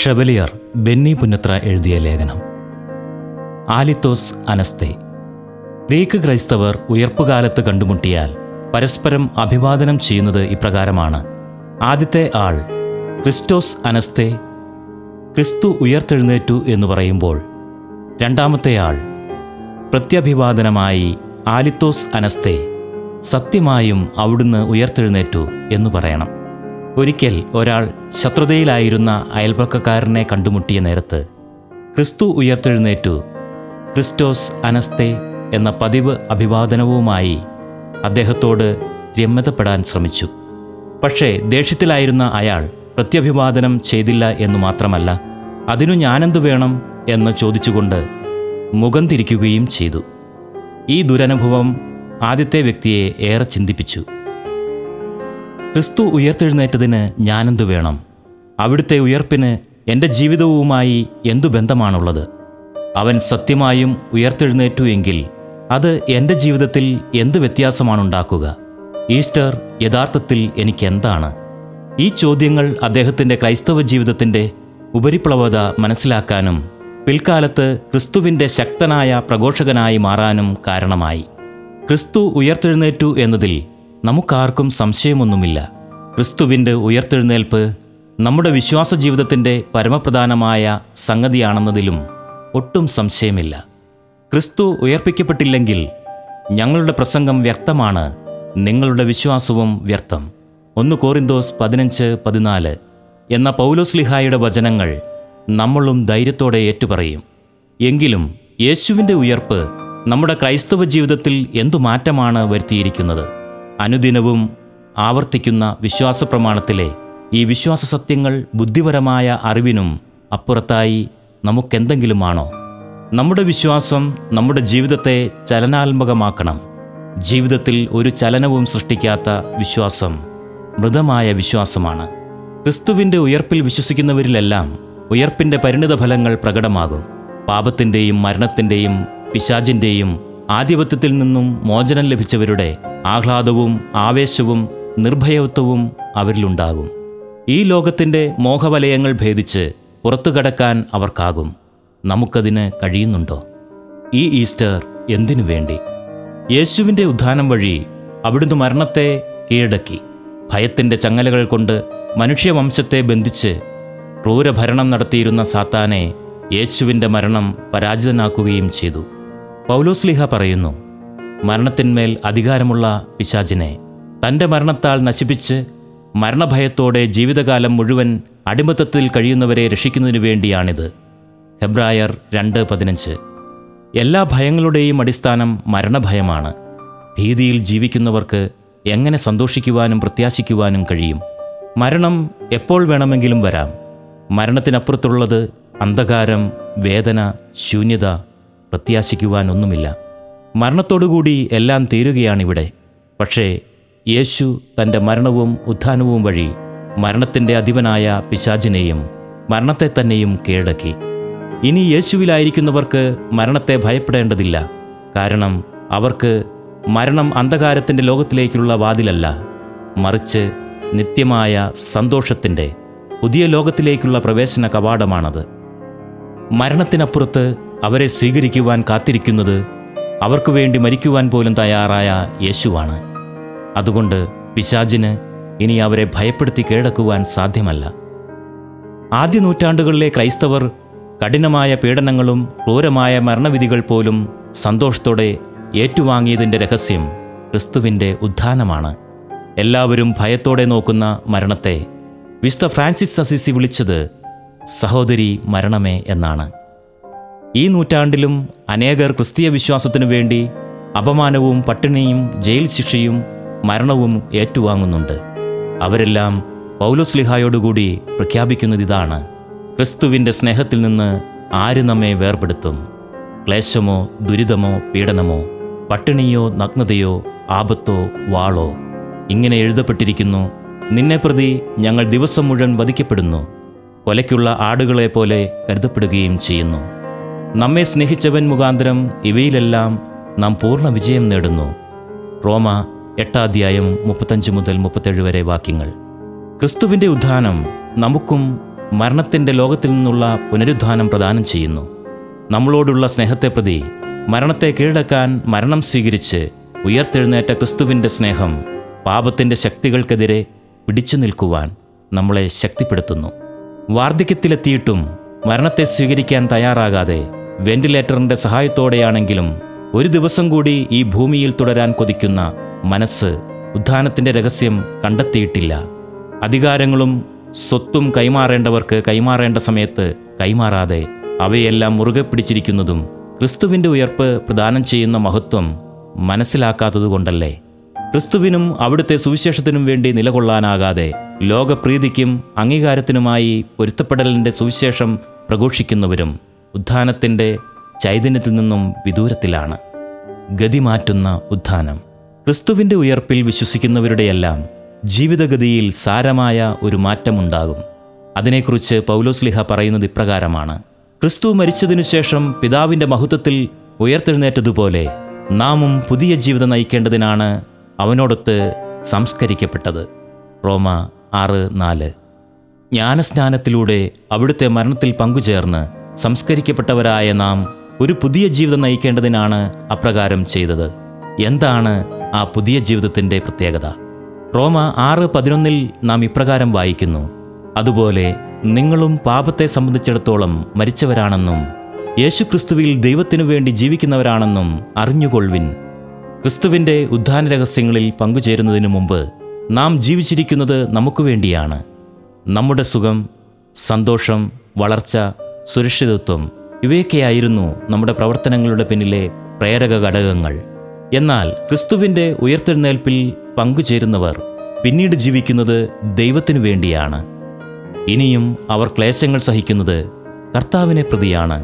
chevalier Benny Punnathra എഴുതിയ ലേഖനം ആലിത്തോസ് അനസ്തേ Greek ക്രൈസ്തവർ ഉയർപ്പുകാലത്ത് കണ്ടുമുട്ടിയാൽ പരസ്പരം അഭിവാദനം ചെയ്യുന്നത് ഇപ്രകാരമാണ് ആദ്യത്തെ ആൾ ക്രിസ്റ്റോസ് അനസ്തേ ക്രിസ്തു ഉയർത്തെഴുന്നേറ്റു എന്ന് പറയുമ്പോൾ രണ്ടാമത്തെ ആൾ പ്രത്യഭിവാദനമായി ആലിത്തോസ് അനസ്തേ സത്യമായും അവിടുന്ന് ഉയർത്തെഴുന്നേറ്റു എന്ന് പറയണം ഒരിക്കൽ ഒരാൾ ശത്രുതയിലായിരുന്ന അയൽപക്കക്കാരനെ കണ്ടുമുട്ടിയ നേരത്ത് ക്രിസ്തു ഉയർത്തെഴുന്നേറ്റു ക്രിസ്റ്റോസ് അനസ്തേ എന്ന പതിവ് അഭിവാദനവുമായി അദ്ദേഹത്തോട് രമ്യതപ്പെടാൻ ശ്രമിച്ചു പക്ഷേ ദേഷ്യത്തിലായിരുന്ന അയാൾ പ്രത്യഭിവാദനം ചെയ്തില്ല എന്നു മാത്രമല്ല അതിനു ഞാനെന്തു വേണം എന്ന് ചോദിച്ചുകൊണ്ട് മുഖം തിരിക്കുകയും ചെയ്തു ഈ ദുരനുഭവം ആദ്യത്തെ വ്യക്തിയെ ഏറെ ചിന്തിപ്പിച്ചു ക്രിസ്തു ഉയർത്തെഴുന്നേറ്റതിന് ഞാനെന്തു വേണം അവിടുത്തെ ഉയർപ്പിന് എൻ്റെ ജീവിതവുമായി എന്തു ബന്ധമാണുള്ളത് അവൻ സത്യമായും ഉയർത്തെഴുന്നേറ്റു എങ്കിൽ അത് എൻ്റെ ജീവിതത്തിൽ എന്ത് വ്യത്യാസമാണുണ്ടാക്കുക ഈസ്റ്റർ യഥാർത്ഥത്തിൽ എനിക്കെന്താണ് ഈ ചോദ്യങ്ങൾ അദ്ദേഹത്തിൻ്റെ ക്രൈസ്തവ ജീവിതത്തിൻ്റെ ഉപരിപ്ലവത മനസ്സിലാക്കാനും പിൽക്കാലത്ത് ക്രിസ്തുവിൻ്റെ ശക്തനായ പ്രഘോഷകനായി മാറാനും കാരണമായി ക്രിസ്തു ഉയർത്തെഴുന്നേറ്റു എന്നതിൽ നമുക്കാർക്കും സംശയമൊന്നുമില്ല ക്രിസ്തുവിൻ്റെ ഉയർത്തെഴുന്നേൽപ്പ് നമ്മുടെ വിശ്വാസ ജീവിതത്തിൻ്റെ പരമപ്രധാനമായ സംഗതിയാണെന്നതിലും ഒട്ടും സംശയമില്ല ക്രിസ്തു ഉയർപ്പിക്കപ്പെട്ടില്ലെങ്കിൽ ഞങ്ങളുടെ പ്രസംഗം വ്യക്തമാണ് നിങ്ങളുടെ വിശ്വാസവും വ്യർത്ഥം ഒന്ന് കോറിന്തോസ് പതിനഞ്ച് പതിനാല് എന്ന പൗലോസ്ലിഹായുടെ വചനങ്ങൾ നമ്മളും ധൈര്യത്തോടെ ഏറ്റുപറയും എങ്കിലും യേശുവിൻ്റെ ഉയർപ്പ് നമ്മുടെ ക്രൈസ്തവ ജീവിതത്തിൽ എന്തു മാറ്റമാണ് വരുത്തിയിരിക്കുന്നത് അനുദിനവും ആവർത്തിക്കുന്ന വിശ്വാസ പ്രമാണത്തിലെ ഈ വിശ്വാസ സത്യങ്ങൾ ബുദ്ധിപരമായ അറിവിനും അപ്പുറത്തായി നമുക്കെന്തെങ്കിലുമാണോ നമ്മുടെ വിശ്വാസം നമ്മുടെ ജീവിതത്തെ ചലനാത്മകമാക്കണം ജീവിതത്തിൽ ഒരു ചലനവും സൃഷ്ടിക്കാത്ത വിശ്വാസം മൃതമായ വിശ്വാസമാണ് ക്രിസ്തുവിൻ്റെ ഉയർപ്പിൽ വിശ്വസിക്കുന്നവരിലെല്ലാം ഉയർപ്പിൻ്റെ പരിണിതഫലങ്ങൾ പ്രകടമാകും പാപത്തിൻ്റെയും മരണത്തിൻ്റെയും പിശാചിൻ്റെയും ആധിപത്യത്തിൽ നിന്നും മോചനം ലഭിച്ചവരുടെ ആഹ്ലാദവും ആവേശവും നിർഭയത്വവും അവരിലുണ്ടാകും ഈ ലോകത്തിൻ്റെ മോഹവലയങ്ങൾ ഭേദിച്ച് പുറത്തു കടക്കാൻ അവർക്കാകും നമുക്കതിന് കഴിയുന്നുണ്ടോ ഈ ഈസ്റ്റർ എന്തിനു വേണ്ടി യേശുവിൻ്റെ ഉദ്ധാനം വഴി അവിടുന്ന് മരണത്തെ കീഴടക്കി ഭയത്തിൻ്റെ ചങ്ങലകൾ കൊണ്ട് മനുഷ്യവംശത്തെ ബന്ധിച്ച് ക്രൂരഭരണം നടത്തിയിരുന്ന സാത്താനെ യേശുവിൻ്റെ മരണം പരാജിതനാക്കുകയും ചെയ്തു പൗലോസ്ലിഹ പറയുന്നു മരണത്തിന്മേൽ അധികാരമുള്ള പിശാചിനെ തൻ്റെ മരണത്താൽ നശിപ്പിച്ച് മരണഭയത്തോടെ ജീവിതകാലം മുഴുവൻ അടിമത്തത്തിൽ കഴിയുന്നവരെ രക്ഷിക്കുന്നതിനു വേണ്ടിയാണിത് ഹെബ്രായർ രണ്ട് പതിനഞ്ച് എല്ലാ ഭയങ്ങളുടെയും അടിസ്ഥാനം മരണഭയമാണ് ഭീതിയിൽ ജീവിക്കുന്നവർക്ക് എങ്ങനെ സന്തോഷിക്കുവാനും പ്രത്യാശിക്കുവാനും കഴിയും മരണം എപ്പോൾ വേണമെങ്കിലും വരാം മരണത്തിനപ്പുറത്തുള്ളത് അന്ധകാരം വേദന ശൂന്യത പ്രത്യാശിക്കുവാനൊന്നുമില്ല മരണത്തോടുകൂടി എല്ലാം തീരുകയാണിവിടെ പക്ഷേ യേശു തൻ്റെ മരണവും ഉത്ഥാനവും വഴി മരണത്തിൻ്റെ അധിപനായ പിശാചിനെയും മരണത്തെ തന്നെയും കീഴടക്കി ഇനി യേശുവിലായിരിക്കുന്നവർക്ക് മരണത്തെ ഭയപ്പെടേണ്ടതില്ല കാരണം അവർക്ക് മരണം അന്ധകാരത്തിൻ്റെ ലോകത്തിലേക്കുള്ള വാതിലല്ല മറിച്ച് നിത്യമായ സന്തോഷത്തിൻ്റെ പുതിയ ലോകത്തിലേക്കുള്ള പ്രവേശന കവാടമാണത് മരണത്തിനപ്പുറത്ത് അവരെ സ്വീകരിക്കുവാൻ കാത്തിരിക്കുന്നത് അവർക്ക് വേണ്ടി മരിക്കുവാൻ പോലും തയ്യാറായ യേശുവാണ് അതുകൊണ്ട് പിശാചിന് ഇനി അവരെ ഭയപ്പെടുത്തി കീഴടക്കുവാൻ സാധ്യമല്ല ആദ്യ നൂറ്റാണ്ടുകളിലെ ക്രൈസ്തവർ കഠിനമായ പീഡനങ്ങളും ക്രൂരമായ മരണവിധികൾ പോലും സന്തോഷത്തോടെ ഏറ്റുവാങ്ങിയതിൻ്റെ രഹസ്യം ക്രിസ്തുവിൻ്റെ ഉത്ഥാനമാണ് എല്ലാവരും ഭയത്തോടെ നോക്കുന്ന മരണത്തെ വിശുദ്ധ ഫ്രാൻസിസ് അസിസി വിളിച്ചത് സഹോദരി മരണമേ എന്നാണ് ഈ നൂറ്റാണ്ടിലും അനേകർ ക്രിസ്തീയ വിശ്വാസത്തിനു വേണ്ടി അപമാനവും പട്ടിണിയും ജയിൽ ശിക്ഷയും മരണവും ഏറ്റുവാങ്ങുന്നുണ്ട് അവരെല്ലാം പൗലോസ്ലിഹായോടുകൂടി പ്രഖ്യാപിക്കുന്നത് ഇതാണ് ക്രിസ്തുവിൻ്റെ സ്നേഹത്തിൽ നിന്ന് ആര് നമ്മെ വേർപെടുത്തും ക്ലേശമോ ദുരിതമോ പീഡനമോ പട്ടിണിയോ നഗ്നതയോ ആപത്തോ വാളോ ഇങ്ങനെ എഴുതപ്പെട്ടിരിക്കുന്നു നിന്നെ പ്രതി ഞങ്ങൾ ദിവസം മുഴുവൻ വധിക്കപ്പെടുന്നു കൊലയ്ക്കുള്ള ആടുകളെ പോലെ കരുതപ്പെടുകയും ചെയ്യുന്നു നമ്മെ സ്നേഹിച്ചവൻ മുഖാന്തരം ഇവയിലെല്ലാം നാം പൂർണ്ണ വിജയം നേടുന്നു റോമ എട്ടാധ്യായം മുപ്പത്തഞ്ച് മുതൽ മുപ്പത്തേഴ് വരെ വാക്യങ്ങൾ ക്രിസ്തുവിൻ്റെ ഉദ്ധാനം നമുക്കും മരണത്തിൻ്റെ ലോകത്തിൽ നിന്നുള്ള പുനരുദ്ധാനം പ്രദാനം ചെയ്യുന്നു നമ്മളോടുള്ള സ്നേഹത്തെ പ്രതി മരണത്തെ കീഴടക്കാൻ മരണം സ്വീകരിച്ച് ഉയർത്തെഴുന്നേറ്റ ക്രിസ്തുവിൻ്റെ സ്നേഹം പാപത്തിൻ്റെ ശക്തികൾക്കെതിരെ പിടിച്ചു നിൽക്കുവാൻ നമ്മളെ ശക്തിപ്പെടുത്തുന്നു വാർദ്ധക്യത്തിലെത്തിയിട്ടും മരണത്തെ സ്വീകരിക്കാൻ തയ്യാറാകാതെ വെന്റിലേറ്ററിൻ്റെ സഹായത്തോടെയാണെങ്കിലും ഒരു ദിവസം കൂടി ഈ ഭൂമിയിൽ തുടരാൻ കൊതിക്കുന്ന മനസ്സ് ഉദ്ധാനത്തിൻ്റെ രഹസ്യം കണ്ടെത്തിയിട്ടില്ല അധികാരങ്ങളും സ്വത്തും കൈമാറേണ്ടവർക്ക് കൈമാറേണ്ട സമയത്ത് കൈമാറാതെ അവയെല്ലാം മുറുകെ പിടിച്ചിരിക്കുന്നതും ക്രിസ്തുവിൻ്റെ ഉയർപ്പ് പ്രദാനം ചെയ്യുന്ന മഹത്വം മനസ്സിലാക്കാത്തതുകൊണ്ടല്ലേ ക്രിസ്തുവിനും അവിടുത്തെ സുവിശേഷത്തിനും വേണ്ടി നിലകൊള്ളാനാകാതെ ലോകപ്രീതിക്കും അംഗീകാരത്തിനുമായി പൊരുത്തപ്പെടലിൻ്റെ സുവിശേഷം പ്രഘോഷിക്കുന്നവരും ഉദ്ധാനത്തിൻ്റെ ചൈതന്യത്തിൽ നിന്നും വിദൂരത്തിലാണ് ഗതി മാറ്റുന്ന ഉദ്ധാനം ക്രിസ്തുവിൻ്റെ ഉയർപ്പിൽ വിശ്വസിക്കുന്നവരുടെയെല്ലാം ജീവിതഗതിയിൽ സാരമായ ഒരു മാറ്റമുണ്ടാകും അതിനെക്കുറിച്ച് പൗലോസ്ലിഹ പറയുന്നത് ഇപ്രകാരമാണ് ക്രിസ്തു മരിച്ചതിനു ശേഷം പിതാവിൻ്റെ മഹത്വത്തിൽ ഉയർത്തെഴുന്നേറ്റതുപോലെ നാമും പുതിയ ജീവിതം നയിക്കേണ്ടതിനാണ് അവനോടൊത്ത് സംസ്കരിക്കപ്പെട്ടത് റോമ ആറ് നാല് ജ്ഞാനസ്നാനത്തിലൂടെ അവിടുത്തെ മരണത്തിൽ പങ്കുചേർന്ന് സംസ്കരിക്കപ്പെട്ടവരായ നാം ഒരു പുതിയ ജീവിതം നയിക്കേണ്ടതിനാണ് അപ്രകാരം ചെയ്തത് എന്താണ് ആ പുതിയ ജീവിതത്തിൻ്റെ പ്രത്യേകത റോമ ആറ് പതിനൊന്നിൽ നാം ഇപ്രകാരം വായിക്കുന്നു അതുപോലെ നിങ്ങളും പാപത്തെ സംബന്ധിച്ചിടത്തോളം മരിച്ചവരാണെന്നും യേശുക്രിസ്തുവിൽ ദൈവത്തിനു വേണ്ടി ജീവിക്കുന്നവരാണെന്നും അറിഞ്ഞുകൊള്ളുവിൻ ക്രിസ്തുവിൻ്റെ ഉദ്ധാന രഹസ്യങ്ങളിൽ പങ്കുചേരുന്നതിനു മുമ്പ് നാം ജീവിച്ചിരിക്കുന്നത് നമുക്ക് വേണ്ടിയാണ് നമ്മുടെ സുഖം സന്തോഷം വളർച്ച സുരക്ഷിതത്വം ഇവയൊക്കെയായിരുന്നു നമ്മുടെ പ്രവർത്തനങ്ങളുടെ പിന്നിലെ പ്രേരക ഘടകങ്ങൾ എന്നാൽ ക്രിസ്തുവിൻ്റെ ഉയർത്തെഴുന്നേൽപ്പിൽ പങ്കുചേരുന്നവർ പിന്നീട് ജീവിക്കുന്നത് ദൈവത്തിനു വേണ്ടിയാണ് ഇനിയും അവർ ക്ലേശങ്ങൾ സഹിക്കുന്നത് കർത്താവിനെ പ്രതിയാണ്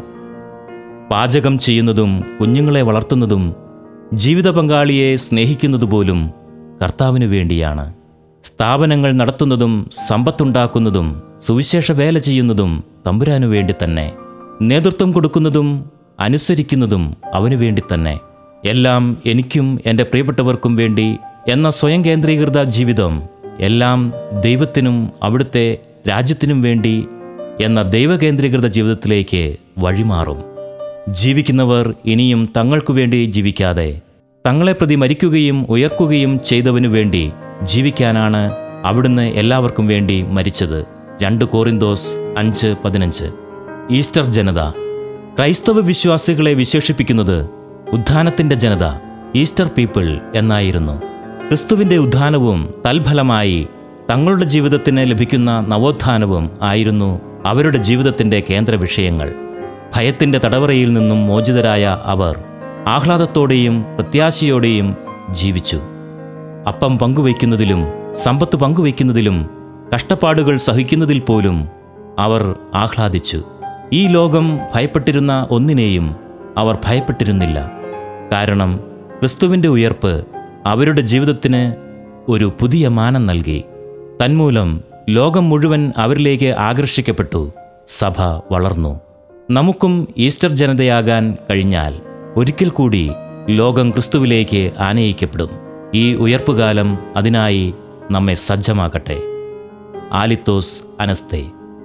പാചകം ചെയ്യുന്നതും കുഞ്ഞുങ്ങളെ വളർത്തുന്നതും ജീവിത പങ്കാളിയെ സ്നേഹിക്കുന്നതുപോലും കർത്താവിനു വേണ്ടിയാണ് സ്ഥാപനങ്ങൾ നടത്തുന്നതും സമ്പത്തുണ്ടാക്കുന്നതും സുവിശേഷ വേല ചെയ്യുന്നതും തമ്പുരാനു വേണ്ടി തന്നെ നേതൃത്വം കൊടുക്കുന്നതും അനുസരിക്കുന്നതും അവനു വേണ്ടി തന്നെ എല്ലാം എനിക്കും എൻ്റെ പ്രിയപ്പെട്ടവർക്കും വേണ്ടി എന്ന സ്വയം കേന്ദ്രീകൃത ജീവിതം എല്ലാം ദൈവത്തിനും അവിടുത്തെ രാജ്യത്തിനും വേണ്ടി എന്ന ദൈവകേന്ദ്രീകൃത ജീവിതത്തിലേക്ക് വഴിമാറും ജീവിക്കുന്നവർ ഇനിയും തങ്ങൾക്കു വേണ്ടി ജീവിക്കാതെ തങ്ങളെ പ്രതി മരിക്കുകയും ഉയർക്കുകയും ചെയ്തവനു വേണ്ടി ജീവിക്കാനാണ് അവിടുന്ന് എല്ലാവർക്കും വേണ്ടി മരിച്ചത് രണ്ട് കോറിന്തോസ് അഞ്ച് പതിനഞ്ച് ഈസ്റ്റർ ജനത ക്രൈസ്തവ വിശ്വാസികളെ വിശേഷിപ്പിക്കുന്നത് ഉദ്ധാനത്തിൻ്റെ ജനത ഈസ്റ്റർ പീപ്പിൾ എന്നായിരുന്നു ക്രിസ്തുവിൻ്റെ ഉദ്ധാനവും തൽഫലമായി തങ്ങളുടെ ജീവിതത്തിന് ലഭിക്കുന്ന നവോത്ഥാനവും ആയിരുന്നു അവരുടെ ജീവിതത്തിൻ്റെ കേന്ദ്ര വിഷയങ്ങൾ ഭയത്തിൻ്റെ തടവറയിൽ നിന്നും മോചിതരായ അവർ ആഹ്ലാദത്തോടെയും പ്രത്യാശയോടെയും ജീവിച്ചു അപ്പം പങ്കുവയ്ക്കുന്നതിലും സമ്പത്ത് പങ്കുവയ്ക്കുന്നതിലും കഷ്ടപ്പാടുകൾ സഹിക്കുന്നതിൽ പോലും അവർ ആഹ്ലാദിച്ചു ഈ ലോകം ഭയപ്പെട്ടിരുന്ന ഒന്നിനെയും അവർ ഭയപ്പെട്ടിരുന്നില്ല കാരണം ക്രിസ്തുവിൻ്റെ ഉയർപ്പ് അവരുടെ ജീവിതത്തിന് ഒരു പുതിയ മാനം നൽകി തന്മൂലം ലോകം മുഴുവൻ അവരിലേക്ക് ആകർഷിക്കപ്പെട്ടു സഭ വളർന്നു നമുക്കും ഈസ്റ്റർ ജനതയാകാൻ കഴിഞ്ഞാൽ ഒരിക്കൽ കൂടി ലോകം ക്രിസ്തുവിലേക്ക് ആനയിക്കപ്പെടും ഈ ഉയർപ്പുകാലം അതിനായി നമ്മെ സജ്ജമാക്കട്ടെ ആലിത്തോസ് അനസ്തേ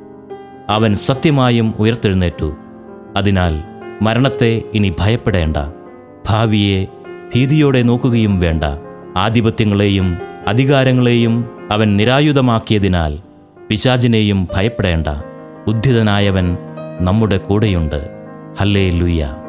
അവൻ സത്യമായും ഉയർത്തെഴുന്നേറ്റു അതിനാൽ മരണത്തെ ഇനി ഭയപ്പെടേണ്ട ഭാവിയെ ഭീതിയോടെ നോക്കുകയും വേണ്ട ആധിപത്യങ്ങളെയും അധികാരങ്ങളെയും അവൻ നിരായുധമാക്കിയതിനാൽ പിശാചിനെയും ഭയപ്പെടേണ്ട ഉദ്ധിതനായവൻ നമ്മുടെ കൂടെയുണ്ട് ഹല്ലേ ലുയ്യ